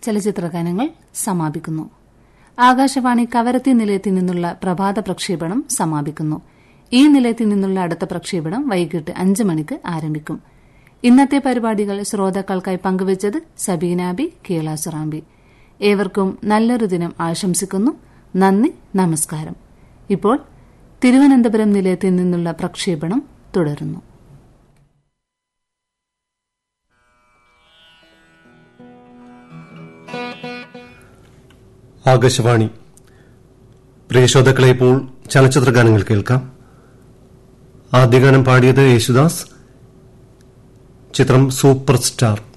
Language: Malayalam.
ചലച്ചിത്ര ഗാനങ്ങൾ സമാപിക്കുന്നു ആകാശവാണി കവരത്തി നിലയത്തിൽ നിന്നുള്ള പ്രഭാത പ്രക്ഷേപണം സമാപിക്കുന്നു ഈ നിലയത്തിൽ നിന്നുള്ള അടുത്ത പ്രക്ഷേപണം വൈകിട്ട് അഞ്ച് മണിക്ക് ആരംഭിക്കും ഇന്നത്തെ പരിപാടികൾ ശ്രോതാക്കൾക്കായി പങ്കുവച്ചത് സബീനാബി കേളാസുറാമ്പി ഏവർക്കും നല്ലൊരു ദിനം ആശംസിക്കുന്നു നന്ദി നമസ്കാരം ഇപ്പോൾ തിരുവനന്തപുരം നിലയത്തിൽ നിന്നുള്ള പ്രക്ഷേപണം തുടരുന്നു ആകാശവാണി പ്രിയ ശ്രോതാക്കളെ ഇപ്പോൾ ചലച്ചിത്ര ഗാനങ്ങൾ കേൾക്കാം ആദ്യ ഗാനം പാടിയത് യേശുദാസ് ചിത്രം സൂപ്പർ സ്റ്റാർ